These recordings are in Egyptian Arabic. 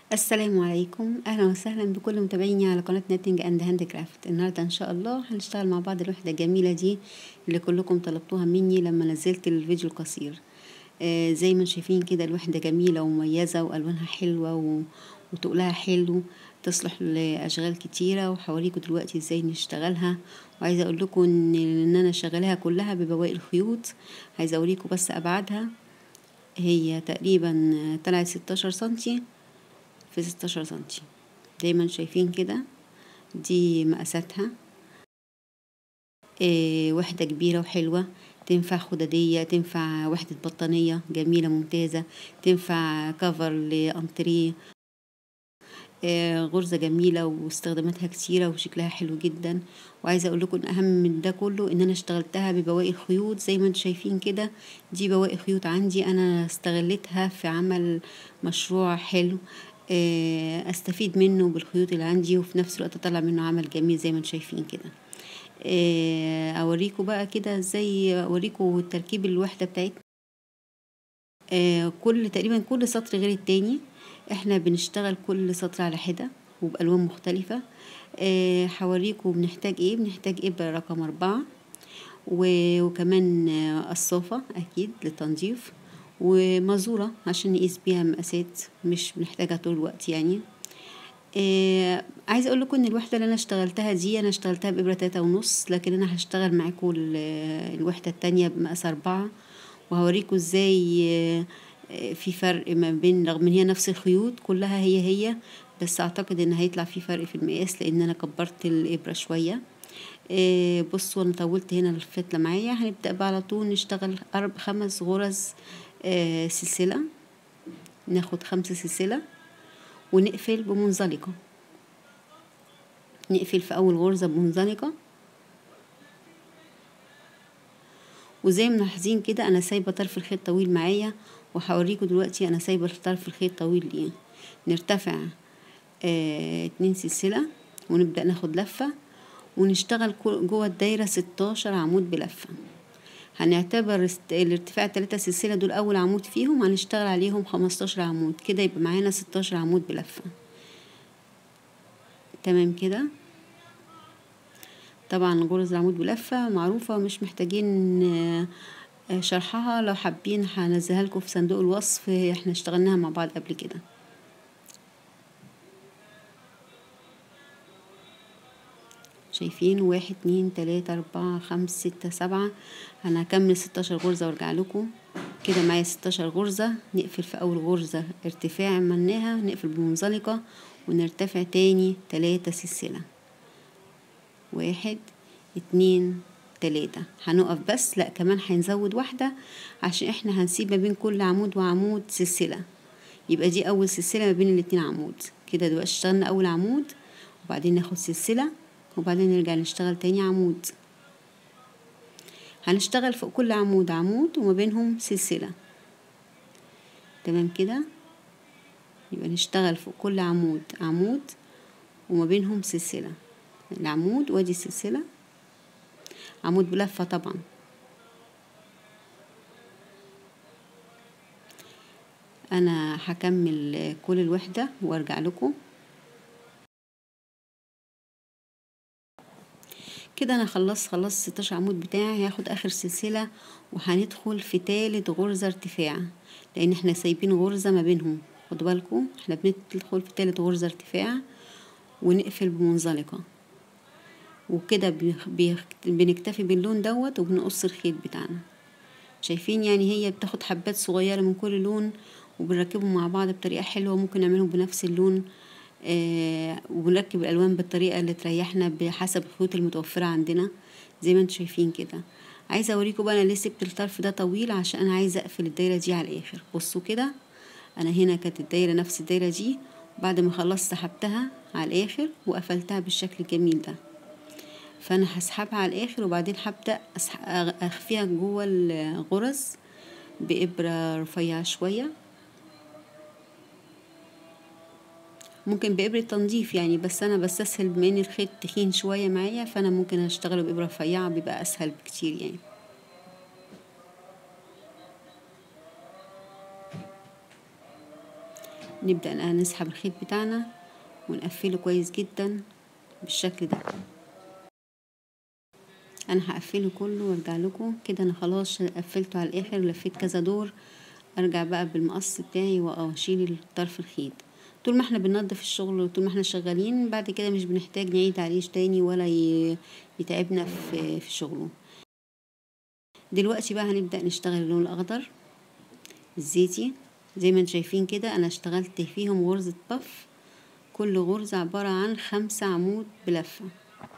السلام عليكم اهلا وسهلا بكل متابعيني على قناه نتنج اند هاند كرافت النهارده ان شاء الله هنشتغل مع بعض الوحده الجميله دي اللي كلكم طلبتوها مني لما نزلت الفيديو القصير آه زي ما شايفين كده الوحده جميله ومميزه والوانها حلوه و... وتقلها حلو تصلح لاشغال كتيره وهوريكم دلوقتي ازاي نشتغلها وعايزه اقول لكم ان ان انا شغلاها كلها ببواقي الخيوط عايزه اوريكم بس ابعادها هي تقريبا طلعت 16 سنتي في 16 سنتي دايما شايفين كده دي مقاساتها إيه وحدة كبيرة وحلوة تنفع خدادية تنفع وحدة بطانية جميلة ممتازة تنفع كفر لأنتريه إيه غرزة جميلة واستخداماتها كتيرة وشكلها حلو جدا وعايزة اقول لكم اهم من ده كله ان انا اشتغلتها ببواقي الخيوط زي ما انتم شايفين كده دي بواقي خيوط عندي انا استغلتها في عمل مشروع حلو استفيد منه بالخيوط اللي عندي وفي نفس الوقت اطلع منه عمل جميل زي ما انتم شايفين كده اوريكم بقى كده ازاي اوريكم تركيب الوحده بتاعتنا كل تقريبا كل سطر غير التاني احنا بنشتغل كل سطر على حده وبالوان مختلفه هوريكم بنحتاج ايه بنحتاج ابره رقم أربعة وكمان قصافه اكيد للتنظيف ومزورة عشان نقيس بيها مقاسات مش بنحتاجها طول الوقت يعني آه عايزه اقول لكم ان الوحده اللي انا اشتغلتها دي انا اشتغلتها بابره تلاتة ونص لكن انا هشتغل معاكم الوحده التانية بمقاس أربعة وهوريكم ازاي آه في فرق ما بين رغم ان هي نفس الخيوط كلها هي هي بس اعتقد ان هيطلع في فرق في المقاس لان انا كبرت الابره شويه آه بصوا انا طولت هنا الفتله معايا هنبدا بقى على طول نشتغل أربع خمس غرز آه سلسلة ناخد خمسة سلسلة ونقفل بمنزلقة نقفل في أول غرزة بمنزلقة وزي ما ملاحظين كده أنا سايبة طرف الخيط طويل معايا وهوريكم دلوقتي أنا سايبة طرف الخيط طويل ليه نرتفع آه اتنين سلسلة ونبدأ ناخد لفة ونشتغل جوه الدايرة ستاشر عمود بلفة هنعتبر الارتفاع التلاتة سلسلة دول أول عمود فيهم هنشتغل عليهم خمستاشر عمود كده يبقى معانا ستاشر عمود بلفة تمام كده طبعا غرز العمود بلفة معروفة ومش محتاجين شرحها لو حابين هنزلها لكم في صندوق الوصف احنا اشتغلناها مع بعض قبل كده شايفين واحد اتنين تلاتة أربعة خمسة ستة سبعة أنا هكمل ستاشر غرزة وارجع لكم كده معايا ستاشر غرزة نقفل في أول غرزة ارتفاع عملناها نقفل بمنزلقة ونرتفع تاني تلاتة سلسلة واحد اتنين تلاتة هنقف بس لأ كمان هنزود واحدة عشان احنا هنسيب ما بين كل عمود وعمود سلسلة يبقى دي أول سلسلة ما بين الاتنين عمود كده دلوقتي اشتغلنا أول عمود وبعدين ناخد سلسلة وبعدين نرجع نشتغل تاني عمود هنشتغل فوق كل عمود عمود وما بينهم سلسلة تمام كده يبقى نشتغل فوق كل عمود عمود وما بينهم سلسلة العمود وادي السلسلة عمود بلفة طبعا انا هكمل كل الوحدة وارجع لكم كده انا خلصت خلصت 16 عمود بتاعي هاخد اخر سلسله وهندخل في تالت غرزه ارتفاع لان احنا سايبين غرزه ما بينهم خدوا بالكم احنا بندخل في تالت غرزه ارتفاع ونقفل بمنزلقه وكده بنكتفي باللون دوت وبنقص الخيط بتاعنا شايفين يعني هي بتاخد حبات صغيره من كل لون وبنركبهم مع بعض بطريقه حلوه ممكن نعملهم بنفس اللون آه ونركب الالوان بالطريقه اللي تريحنا بحسب الخيوط المتوفره عندنا زي ما انتم شايفين كده عايزه اوريكم بقى انا ليه سبت الطرف ده طويل عشان انا عايزه اقفل الدايره دي على الاخر بصوا كده انا هنا كانت الدايره نفس الدايره دي بعد ما خلصت سحبتها على الاخر وقفلتها بالشكل الجميل ده فانا هسحبها على الاخر وبعدين هبدا اخفيها جوه الغرز بابره رفيعه شويه ممكن بإبرة تنظيف يعني بس أنا بستسهل بما إن الخيط تخين شوية معايا فأنا ممكن أشتغله بإبرة رفيعة بيبقى أسهل بكتير يعني نبدأ الآن نسحب الخيط بتاعنا ونقفله كويس جدا بالشكل ده انا هقفله كله وارجع لكم كده انا خلاص قفلته على الاخر لفيت كذا دور ارجع بقى بالمقص بتاعي واشيل طرف الخيط طول ما احنا بننضف الشغل وطول ما احنا شغالين بعد كده مش بنحتاج نعيد عليه تاني ولا يتعبنا في في شغله دلوقتي بقى هنبدأ نشتغل اللون الاخضر الزيتي زي ما انتم شايفين كده انا اشتغلت فيهم غرزة بف كل غرزة عبارة عن خمسة عمود بلفة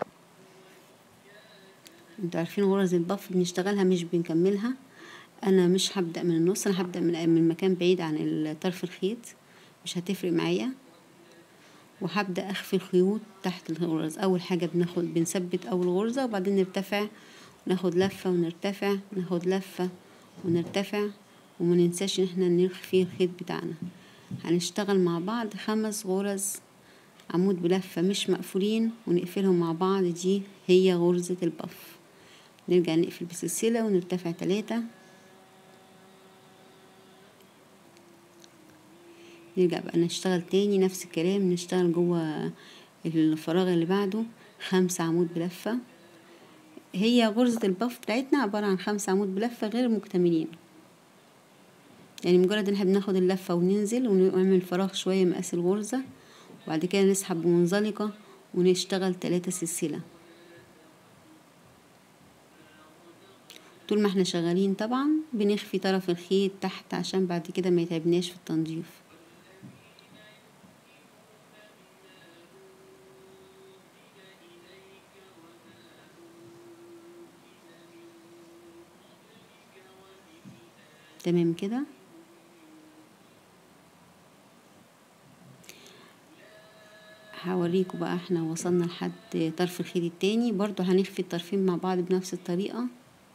انتوا عارفين غرز البف بنشتغلها مش بنكملها انا مش هبدأ من النص انا هبدأ من من مكان بعيد عن طرف الخيط مش هتفرق معايا وهبدأ اخفي الخيوط تحت الغرز اول حاجة بناخد بنثبت اول غرزة وبعدين نرتفع ناخد لفة ونرتفع ناخد لفة ونرتفع وما ننساش ان احنا نخفي الخيط بتاعنا هنشتغل مع بعض خمس غرز عمود بلفة مش مقفولين ونقفلهم مع بعض دي هي غرزة البف نرجع نقفل بسلسلة ونرتفع تلاتة نرجع بقى نشتغل تاني نفس الكلام نشتغل جوه الفراغ اللي بعده خمسة عمود بلفة هي غرزة البف بتاعتنا عبارة عن خمسة عمود بلفة غير مكتملين يعني مجرد ان احنا بناخد اللفة وننزل ونعمل فراغ شوية مقاس الغرزة وبعد كده نسحب بمنزلقة ونشتغل تلاتة سلسلة طول ما احنا شغالين طبعا بنخفي طرف الخيط تحت عشان بعد كده ما يتعبناش في التنظيف تمام كده هوريكم بقى احنا وصلنا لحد طرف الخيط التاني برضو هنخفي الطرفين مع بعض بنفس الطريقة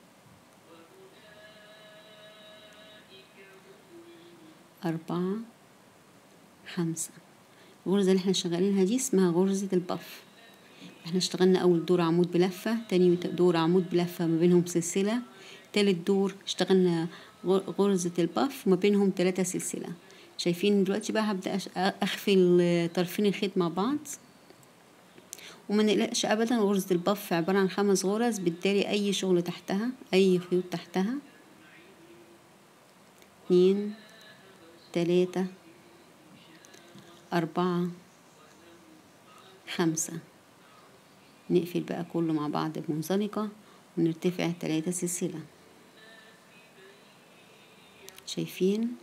أربعة خمسة الغرزة اللي احنا شغالينها دي اسمها غرزة البف احنا اشتغلنا أول دور عمود بلفة تاني دور عمود بلفة ما بينهم سلسلة تالت دور اشتغلنا غرزة البف وما بينهم تلاتة سلسلة شايفين دلوقتي بقى هبدأ أخفي طرفين الخيط مع بعض وما نقلقش أبدا غرزة البف عبارة عن خمس غرز بالتالي أي شغل تحتها أي خيوط تحتها اتنين تلاتة أربعة خمسة نقفل بقى كله مع بعض بمنزلقة ونرتفع تلاتة سلسلة شايفين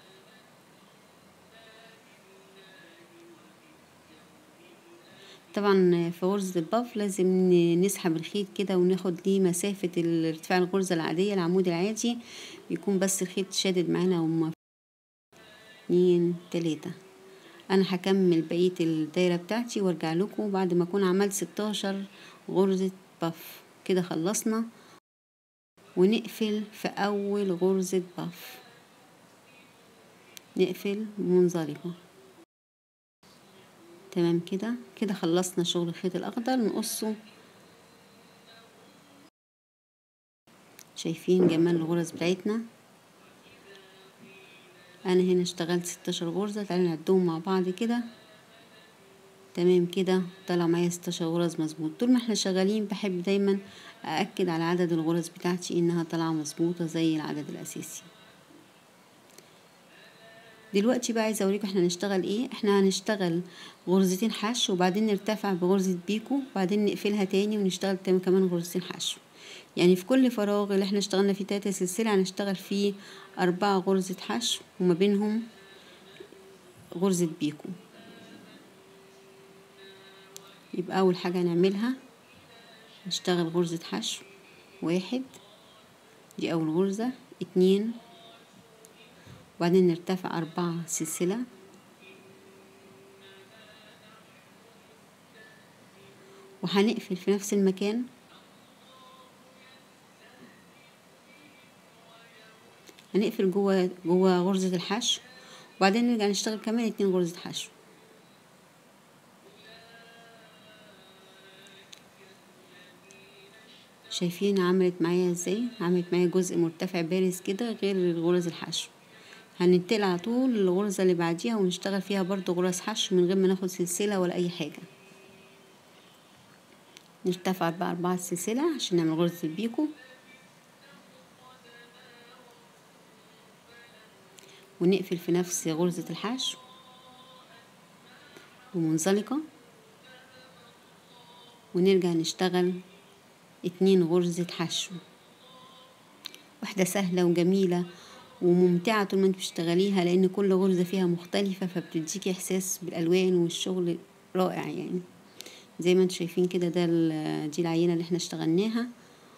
طبعا في غرزة البف لازم نسحب الخيط كده وناخد ليه مسافة ارتفاع الغرزة العادية العمود العادي يكون بس الخيط شادد معانا وما اتنين تلاتة انا هكمل بقية الدايرة بتاعتي وارجع لكم بعد ما اكون عملت ستاشر غرزة بف كده خلصنا ونقفل في اول غرزة بف نقفل بمنزلقة تمام كده كده خلصنا شغل الخيط الاخضر نقصه شايفين جمال الغرز بتاعتنا انا هنا اشتغلت ستاشر غرزة تعالوا نعدهم مع بعض كده تمام كده طلع معايا ستاشر غرز مظبوط طول ما احنا شغالين بحب دايما أأكد على عدد الغرز بتاعتي إنها طالعة مظبوطة زي العدد الأساسي دلوقتي بقى عايزة أوريكم احنا هنشتغل ايه احنا هنشتغل غرزتين حشو وبعدين نرتفع بغرزة بيكو وبعدين نقفلها تاني ونشتغل تاني كمان غرزتين حشو يعني في كل فراغ اللي احنا اشتغلنا فيه تلاتة سلسلة هنشتغل فيه أربعة غرزة حشو وما بينهم غرزة بيكو يبقى أول حاجة هنعملها نشتغل غرزة حشو واحد دي أول غرزة اتنين وبعدين نرتفع أربعة سلسلة وهنقفل في نفس المكان هنقفل جوه جوه غرزة الحشو وبعدين نرجع نشتغل كمان اتنين غرزة حشو شايفين عملت معايا ازاي عملت معايا جزء مرتفع بارز كده غير غرز الحشو هننتقل على طول للغرزة اللي بعديها ونشتغل فيها برضو غرز حشو من غير ما ناخد سلسلة ولا أي حاجة نرتفع بقى أربعة سلسلة عشان نعمل غرزة البيكو ونقفل في نفس غرزة الحشو ومنزلقة ونرجع نشتغل اتنين غرزة حشو واحدة سهلة وجميلة وممتعة طول ما انت بتشتغليها لان كل غرزة فيها مختلفة فبتديكي احساس بالالوان والشغل رائع يعني زي ما انتم شايفين كده ده دي العينة اللي احنا اشتغلناها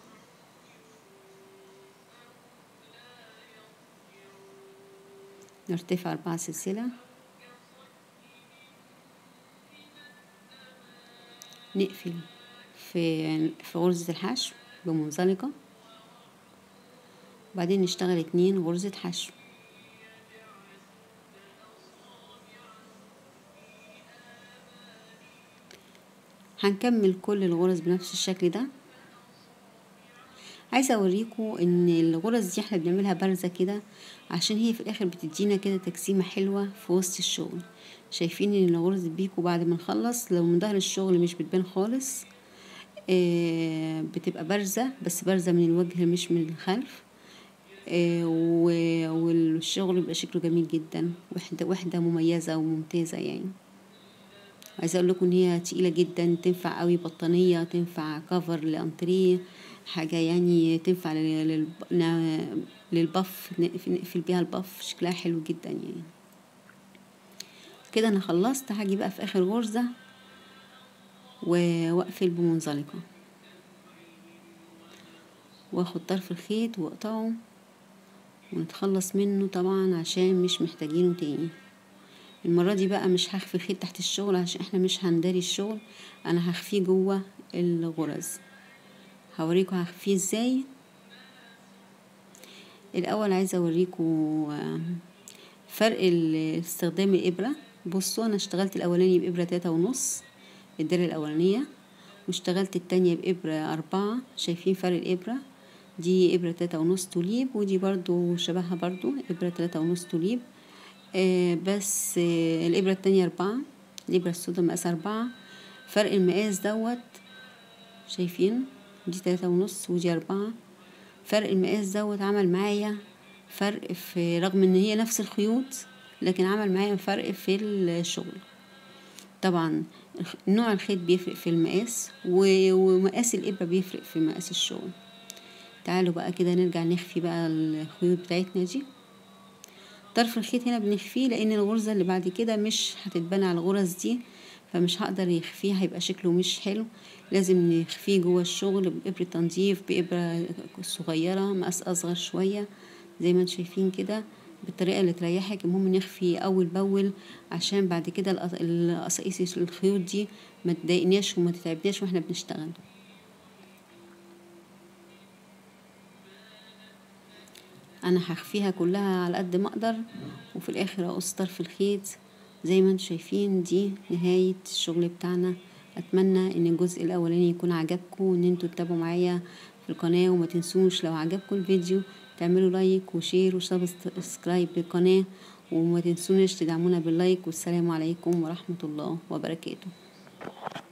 نرتفع أربعة سلسلة نقفل في في غرزة الحشو بمنزلقة وبعدين نشتغل اتنين غرزة حشو هنكمل كل الغرز بنفس الشكل ده عايزه اوريكم ان الغرز دي احنا بنعملها بارزه كده عشان هي في الاخر بتدينا كده تجسيمه حلوه في وسط الشغل شايفين ان الغرز بيكو بعد ما نخلص لو من ظهر الشغل مش بتبان خالص آه بتبقى بارزه بس بارزه من الوجه مش من الخلف آه والشغل بيبقى شكله جميل جدا وحده وحده مميزه وممتازه يعني عايزه اقول لكم ان هي تقيله جدا تنفع قوي بطانيه تنفع كفر لانتريه حاجه يعني تنفع للبف نقفل بيها البف شكلها حلو جدا يعني كده انا خلصت هاجي بقى في اخر غرزه واقفل بمنزلقه واخد طرف الخيط واقطعه ونتخلص منه طبعا عشان مش محتاجينه تاني المرة دي بقى مش هخفي الخيط تحت الشغل عشان احنا مش هنداري الشغل انا هخفيه جوه الغرز هوريكم هخفيه ازاي الاول عايزه اوريكم فرق استخدام الابره بصوا انا اشتغلت الاولاني بابره تلاتة ونص الدايره الاولانيه واشتغلت التانية بابره اربعة شايفين فرق الابره دي ابره تلاتة ونص توليب ودي برضو شبهها برضو ابره تلاتة ونص توليب آه بس آه الابره التانية اربعة الابره السودا مقاس اربعة فرق المقاس دوت شايفين دي تلاتة ونص ودي أربعة فرق المقاس دوت عمل معايا فرق في رغم ان هي نفس الخيوط لكن عمل معايا فرق في الشغل طبعا نوع الخيط بيفرق في المقاس ومقاس الإبرة بيفرق في مقاس الشغل تعالوا بقى كده نرجع نخفي بقى الخيوط بتاعتنا دي طرف الخيط هنا بنخفيه لان الغرزة اللي بعد كده مش هتتبنى على الغرز دي فمش هقدر يخفيه هيبقى شكله مش حلو لازم نخفيه جوه الشغل بإبرة تنظيف بإبرة صغيرة مقاس أصغر شوية زي ما انتم شايفين كده بالطريقة اللي تريحك المهم نخفي أول بأول عشان بعد كده القصاقيس الخيوط دي ما تضايقناش وما تتعبناش واحنا بنشتغل انا هخفيها كلها على قد ما اقدر وفي الاخر اقص طرف الخيط زي ما انتم شايفين دي نهاية الشغل بتاعنا اتمنى ان الجزء الاولاني يكون عجبكم وان انتوا تتابعوا معايا في القناة وما تنسوش لو عجبكم الفيديو تعملوا لايك وشير وسبسكرايب للقناة وما تنسوناش تدعمونا باللايك والسلام عليكم ورحمة الله وبركاته